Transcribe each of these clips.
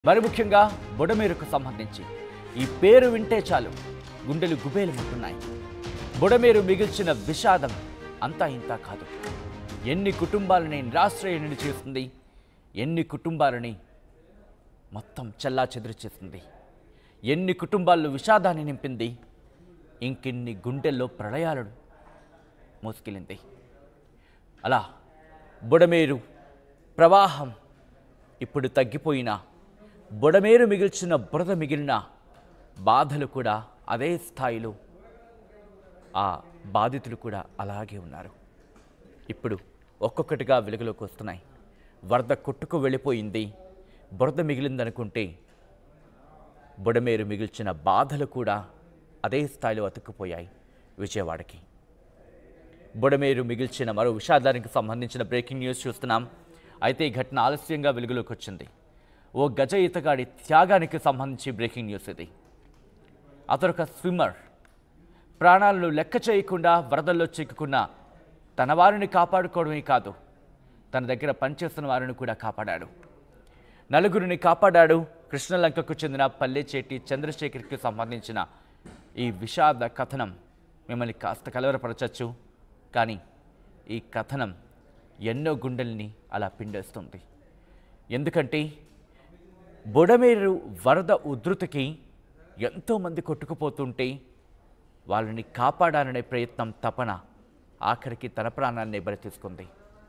మరి ముఖ్యంగా బుడమేరుకు సంబంధించి ఈ పేరు వింటే చాలు గుండెలు గుబేలుమంటున్నాయి బుడమేరు మిగిల్చిన విషాదం అంతా ఇంతా కాదు ఎన్ని కుటుంబాలని నిరాశ్రయని చేస్తుంది ఎన్ని కుటుంబాలని మొత్తం చెల్లా చెదురు చేసింది ఎన్ని కుటుంబాల్లో విషాదాన్ని నింపింది ఇంకెన్ని గుండెల్లో ప్రళయాలను మోసుకెళ్ళింది అలా బుడమేరు ప్రవాహం ఇప్పుడు తగ్గిపోయినా బుడమేరు మిగిల్చిన బురద మిగిలిన బాధలు కూడా అదే స్థాయిలో ఆ బాధితులు కూడా అలాగే ఉన్నారు ఇప్పుడు ఒక్కొక్కటిగా వెలుగులోకి వస్తున్నాయి వరద కొట్టుకు వెళ్ళిపోయింది బురద మిగిలిందనుకుంటే బుడమేరు మిగిల్చిన బాధలు కూడా అదే స్థాయిలో అతుక్కుపోయాయి విజయవాడకి బుడమేరు మిగిల్చిన మరో విషాదానికి సంబంధించిన బ్రేకింగ్ న్యూస్ చూస్తున్నాం అయితే ఈ ఘటన ఆలస్యంగా వెలుగులోకి వచ్చింది ఓ గజ ఈతగాడి త్యాగానికి సంబంధించి బ్రేకింగ్ న్యూస్ ఇది అతడొక స్విమ్మర్ ప్రాణాలను లెక్క చేయకుండా వరదల్లో చిక్కుకున్న తన వారిని కాపాడుకోవడమే కాదు తన దగ్గర పనిచేస్తున్న వారిని కూడా కాపాడాడు నలుగురిని కాపాడాడు కృష్ణలంకకు చెందిన పల్లెచేటి చంద్రశేఖర్కి సంబంధించిన ఈ విషాద కథనం మిమ్మల్ని కాస్త కలవరపరచచ్చు కానీ ఈ కథనం ఎన్నో గుండెల్ని అలా పిండేస్తుంది ఎందుకంటే బుడమేరు వరద ఉధృతికి ఎంతోమంది కొట్టుకుపోతుంటే వాళ్ళని కాపాడాలనే ప్రయత్నం తపన ఆఖరికి తన ప్రాణాన్ని బలి తీసుకుంది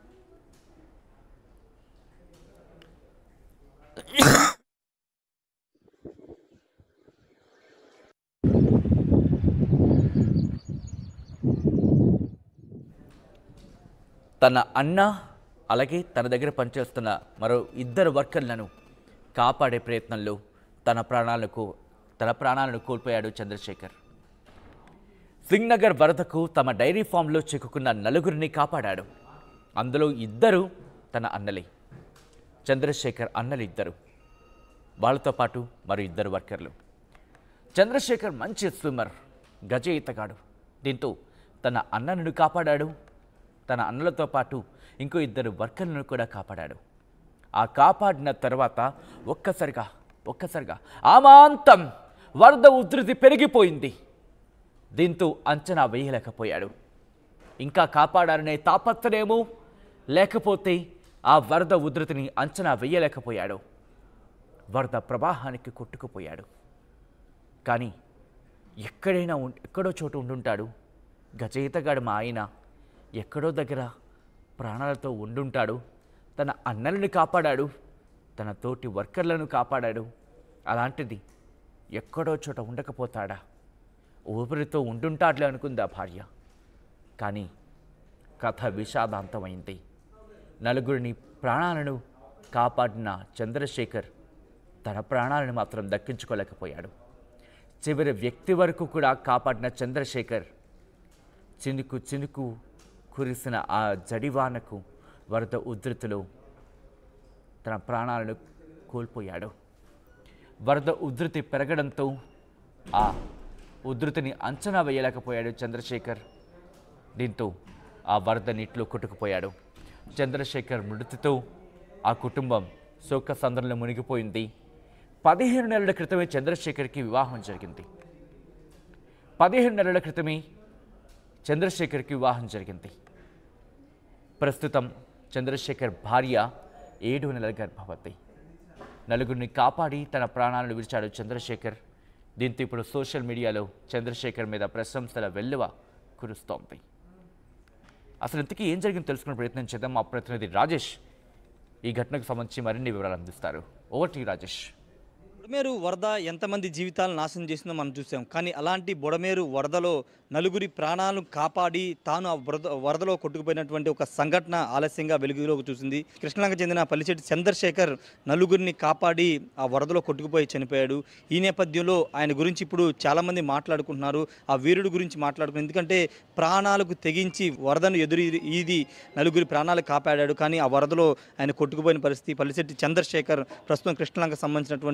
తన అన్న అలాగే తన దగ్గర పనిచేస్తున్న మరో ఇద్దరు వర్కర్లను కాపాడే ప్రయత్నంలో తన ప్రాణాలకు తన ప్రాణాలను కోల్పోయాడు చంద్రశేఖర్ సింగ్నగర్ వరదకు తమ డైరీ ఫామ్లో చిక్కుకున్న నలుగురిని కాపాడాడు అందులో ఇద్దరు తన అన్నలే చంద్రశేఖర్ అన్నలు ఇద్దరు వాళ్ళతో పాటు మరో ఇద్దరు వర్కర్లు చంద్రశేఖర్ మంచి స్విమ్మర్ గజ ఈతగాడు దీంతో తన అన్నను కాపాడాడు తన అన్నలతో పాటు ఇంకో ఇద్దరు వర్కర్లను కూడా కాపాడాడు ఆ కాపాడిన తర్వాత ఒక్కసారిగా ఒక్కసారిగా ఆమాంతం వరద ఉధృతి పెరిగిపోయింది దీంతో అంచనా వేయలేకపోయాడు ఇంకా కాపాడాలనే తాపత్రయము లేకపోతే ఆ వరద ఉధృతిని అంచనా వేయలేకపోయాడు వరద ప్రవాహానికి కొట్టుకుపోయాడు కానీ ఎక్కడైనా ఉం- ఎక్కడో చోట ఉండుంటాడు గజయితగాడు మా ఆయన ఎక్కడో దగ్గర ప్రాణాలతో ఉండుంటాడు తన అన్నలను కాపాడాడు తన తోటి వర్కర్లను కాపాడాడు అలాంటిది ఎక్కడో చోట ఉండకపోతాడా ఊపిరితో ఉండుంటాడులే అనుకుంది ఆ భార్య కానీ కథ విషాదాంతమైంది నలుగురిని ప్రాణాలను కాపాడిన చంద్రశేఖర్ తన ప్రాణాలను మాత్రం దక్కించుకోలేకపోయాడు చివరి వ్యక్తి వరకు కూడా కాపాడిన చంద్రశేఖర్ చినుకు చినుకు కురిసిన ఆ జడివానకు వరద ఉధృతిలో తన ప్రాణాలను కోల్పోయాడు వరద ఉధృతి పెరగడంతో ఆ ఉధృతిని అంచనా వేయలేకపోయాడు చంద్రశేఖర్ దీంతో ఆ వరద నీటిలో కొట్టుకుపోయాడు చంద్రశేఖర్ మృతితో ఆ కుటుంబం శోక సందర్లో మునిగిపోయింది పదిహేను నెలల క్రితమే చంద్రశేఖర్కి వివాహం జరిగింది పదిహేను నెలల క్రితమే చంద్రశేఖర్కి వివాహం జరిగింది ప్రస్తుతం చంద్రశేఖర్ భార్య ఏడు నెలల గర్భవతి నలుగురిని కాపాడి తన ప్రాణాలను విడిచాడు చంద్రశేఖర్ దీంతో ఇప్పుడు సోషల్ మీడియాలో చంద్రశేఖర్ మీద ప్రశంసల వెల్లువ కురుస్తోంది అసలు ఇంతకీ ఏం జరిగిందో తెలుసుకునే ప్రయత్నం చేద్దాం మా ప్రతినిధి రాజేష్ ఈ ఘటనకు సంబంధించి మరిన్ని వివరాలు అందిస్తారు ఓవర్ టు రాజేష్ బుడమేరు వరద ఎంతమంది జీవితాలను నాశనం చేసిందో మనం చూసాం కానీ అలాంటి బుడమేరు వరదలో నలుగురి ప్రాణాలను కాపాడి తాను ఆ వరద వరదలో కొట్టుకుపోయినటువంటి ఒక సంఘటన ఆలస్యంగా వెలుగులోకి చూసింది కృష్ణలంక చెందిన పల్లిచెట్టి చంద్రశేఖర్ నలుగురిని కాపాడి ఆ వరదలో కొట్టుకుపోయి చనిపోయాడు ఈ నేపథ్యంలో ఆయన గురించి ఇప్పుడు చాలామంది మాట్లాడుకుంటున్నారు ఆ వీరుడు గురించి మాట్లాడుకున్నారు ఎందుకంటే ప్రాణాలకు తెగించి వరదను ఎదురు ఈది నలుగురి ప్రాణాలు కాపాడాడు కానీ ఆ వరదలో ఆయన కొట్టుకుపోయిన పరిస్థితి పల్లిశెట్టి చంద్రశేఖర్ ప్రస్తుతం కృష్ణలంక సంబంధించినటువంటి చంద్రశేఖర్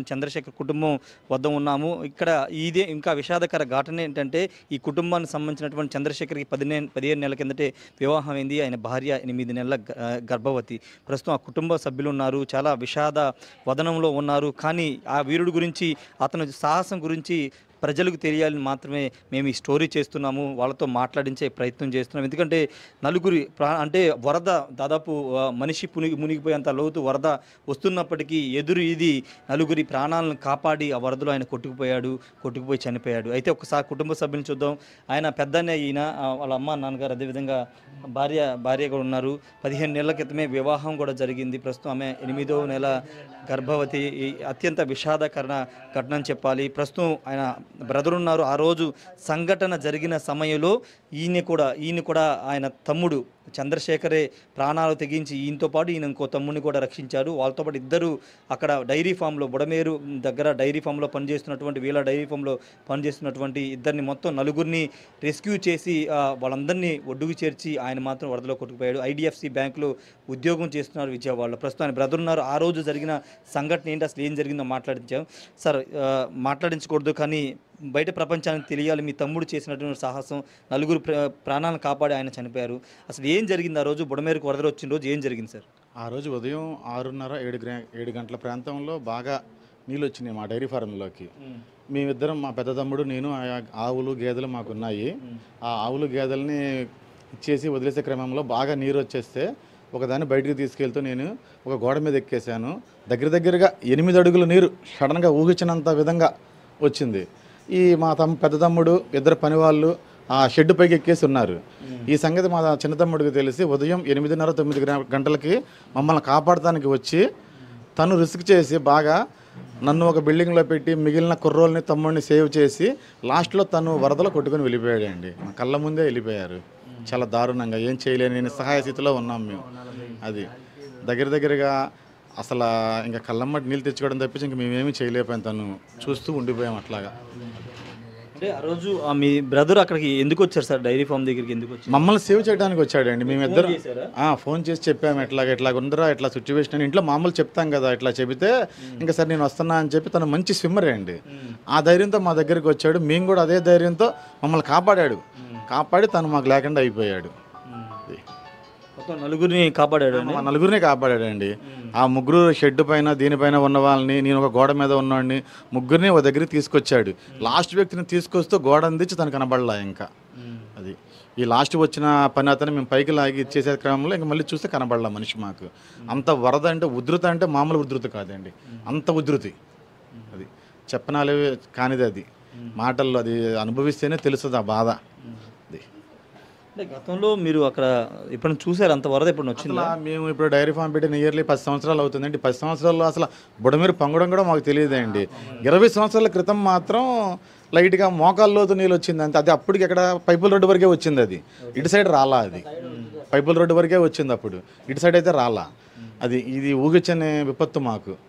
చంద్రశేఖర్ కుటుంబం వద్ద ఉన్నాము ఇక్కడ ఇదే ఇంకా విషాదకర ఘటన ఏంటంటే ఈ కుటుంబానికి సంబంధించినటువంటి చంద్రశేఖర్కి పదిహేను పదిహేను నెలల కిందటే వివాహం అయింది ఆయన భార్య ఎనిమిది నెలల గ- ఆ, గర్భవతి ప్రస్తుతం ఆ కుటుంబ సభ్యులు ఉన్నారు చాలా విషాద వదనంలో ఉన్నారు కానీ ఆ వీరుడు గురించి అతను సాహసం గురించి ప్రజలకు తెలియాలని మాత్రమే మేము ఈ స్టోరీ చేస్తున్నాము వాళ్ళతో మాట్లాడించే ప్రయత్నం చేస్తున్నాం ఎందుకంటే నలుగురి ప్రా అంటే వరద దాదాపు ఆ, మనిషి పునిగి మునిగిపోయేంత లోతు వరద వస్తున్నప్పటికీ ఎదురు ఇది నలుగురి ప్రాణాలను కాపాడి ఆ వరదలో ఆయన కొట్టుకుపోయాడు కొట్టుకుపోయి చనిపోయాడు అయితే ఒకసారి కుటుంబ సభ్యులను చూద్దాం ఆయన పెద్దనే ఈయన ఆ, వాళ్ళ అమ్మ నాన్నగారు అదేవిధంగా భార్య భార్య కూడా ఉన్నారు పదిహేను నెలల క్రితమే వివాహం కూడా జరిగింది ప్రస్తుతం ఆమె ఎనిమిదో నెల గర్భవతి ఈ అత్యంత విషాదకరణ ఘటన అని చెప్పాలి ప్రస్తుతం ఆయన బ్రదర్ ఉన్నారు ఆ రోజు సంఘటన జరిగిన సమయంలో ఈయన కూడా ఈయన కూడా ఆయన తమ్ముడు చంద్రశేఖరే ప్రాణాలు తెగించి ఈయనతో పాటు ఈయన ఇంకో తమ్ముడిని కూడా రక్షించారు వాళ్ళతో పాటు ఇద్దరు అక్కడ డైరీ ఫామ్లో బుడమేరు దగ్గర డైరీ ఫామ్లో పనిచేస్తున్నటువంటి వీళ్ళ డైరీ ఫామ్లో పనిచేస్తున్నటువంటి ఇద్దరిని మొత్తం నలుగురిని రెస్క్యూ చేసి ఆ, వాళ్ళందరినీ ఒడ్డుకు చేర్చి ఆయన మాత్రం వరదలో కొట్టుకుపోయాడు ఐడిఎఫ్సి బ్యాంకులో ఉద్యోగం చేస్తున్నారు విజయవాడలో ప్రస్తుతం ఆయన బ్రదర్ ఉన్నారు ఆ రోజు జరిగిన సంఘటన ఏంటి అసలు ఏం జరిగిందో మాట్లాడించాం సార్ ఆ, మాట్లాడించకూడదు కానీ బయట ప్రపంచానికి తెలియాలి మీ తమ్ముడు చేసినటువంటి సాహసం నలుగురు ప్ర ప్రాణాలను కాపాడి ఆయన చనిపోయారు అసలు ఏం జరిగింది ఆ రోజు బుడమేరకు వరదలు వచ్చిన రోజు ఏం జరిగింది సార్ ఆ రోజు ఉదయం ఆరున్నర ఏడు గ్రా ఏడు గంటల ప్రాంతంలో బాగా నీళ్ళు వచ్చినాయి మా డైరీ ఫారంలోకి మేమిద్దరం మా పెద్ద తమ్ముడు నేను ఆ ఆవులు గేదెలు మాకు ఉన్నాయి ఆ ఆవులు గేదెలని ఇచ్చేసి వదిలేసే క్రమంలో బాగా నీరు వచ్చేస్తే ఒకదాన్ని బయటికి తీసుకెళ్తూ నేను ఒక గోడ మీద ఎక్కేసాను దగ్గర దగ్గరగా ఎనిమిది అడుగుల నీరు సడన్గా ఊహించినంత విధంగా వచ్చింది ఈ మా తమ్ పెద్ద తమ్ముడు ఇద్దరు పనివాళ్ళు ఆ షెడ్ పైకి ఎక్కేసి ఉన్నారు ఈ సంగతి మా చిన్న తమ్ముడికి తెలిసి ఉదయం ఎనిమిదిన్నర తొమ్మిది గ్రా- గంటలకి మమ్మల్ని కాపాడటానికి వచ్చి తను రిస్క్ చేసి బాగా నన్ను ఒక బిల్డింగ్లో పెట్టి మిగిలిన కుర్రోల్ని తమ్ముడిని సేవ్ చేసి లాస్ట్లో తను వరదలో కొట్టుకొని వెళ్ళిపోయాడండి మా కళ్ళ ముందే వెళ్ళిపోయారు చాలా దారుణంగా ఏం చేయలేని నిస్సహాయ స్థితిలో ఉన్నాం మేము అది దగ్గర దగ్గరగా అసలు ఇంకా కళ్ళమ్మటి నీళ్ళు తెచ్చుకోవడం తప్పించి ఇంక మేమేమీ చేయలేకపోయాం తను చూస్తూ ఉండిపోయాం అట్లాగా అంటే ఆ రోజు ఆ మీ బ్రదర్ అక్కడికి ఎందుకు వచ్చారు సార్ డైరీ ఫామ్ దగ్గరికి ఎందుకు వచ్చారు మమ్మల్ని సేవ్ చేయడానికి వచ్చాడండి మేమిద్దరం చేశారా? ఆ, ఫోన్ చేసి చెప్పాము ఎట్లాగ ఇట్లా ఉందరా ఇట్లా సిచ్యువేషన్ అని ఇంట్లో మామూలు చెప్తాం కదా ఇట్లా చెబితే ఇంకా సరే నేను వస్తున్నా అని చెప్పి తను మంచి స్విమ్మరే అండి ఆ ధైర్యంతో మా దగ్గరికి వచ్చాడు మేము కూడా అదే ధైర్యంతో మమ్మల్ని కాపాడాడు కాపాడి తను మాకు లేకుండా అయిపోయాడు అది. మొత్తం నలుగురిని కాపాడాడు మా నలుగురిని కాపాడాడండి ఆ ముగ్గురు షెడ్ పైన దీనిపైన ఉన్న వాళ్ళని నేను ఒక గోడ మీద ఉన్నవాడిని ముగ్గురిని ఒక దగ్గరికి తీసుకొచ్చాడు లాస్ట్ వ్యక్తిని తీసుకొస్తూ గోడ అందించి తను కనబడలా ఇంకా అది ఈ లాస్ట్ వచ్చిన పని అతను మేము పైకి లాగి ఇచ్చేసే క్రమంలో ఇంకా మళ్ళీ చూస్తే కనబడలా మనిషి మాకు అంత వరద అంటే ఉధృత అంటే మామూలు ఉధృతి కాదండి అంత ఉధృతి అది చెప్పనాలే కానిది అది మాటల్లో అది అనుభవిస్తేనే తెలుస్తుంది ఆ బాధ అది అంటే గతంలో మీరు అక్కడ ఇప్పుడు చూసారు అంత వరద ఇప్పుడు వచ్చిందా అసలు మేము ఇప్పుడు డైరీ ఫామ్ పెట్టిన ఇయర్లీ పది సంవత్సరాలు అవుతుందండి పది సంవత్సరాల్లో అసలు బుడమీరు పొంగడం కూడా మాకు తెలియదండి ఇరవై సంవత్సరాల క్రితం మాత్రం లైట్గా మోకాల్లోతు నీళ్ళు వచ్చింది అంతే అది అప్పటికి ఎక్కడ పైపుల రోడ్డు వరకే వచ్చింది అది ఇటు సైడ్ రాలా అది పైపుల రోడ్డు వరకే వచ్చింది అప్పుడు ఇటు సైడ్ అయితే రాలా అది ఇది ఊగిచ్చని విపత్తు మాకు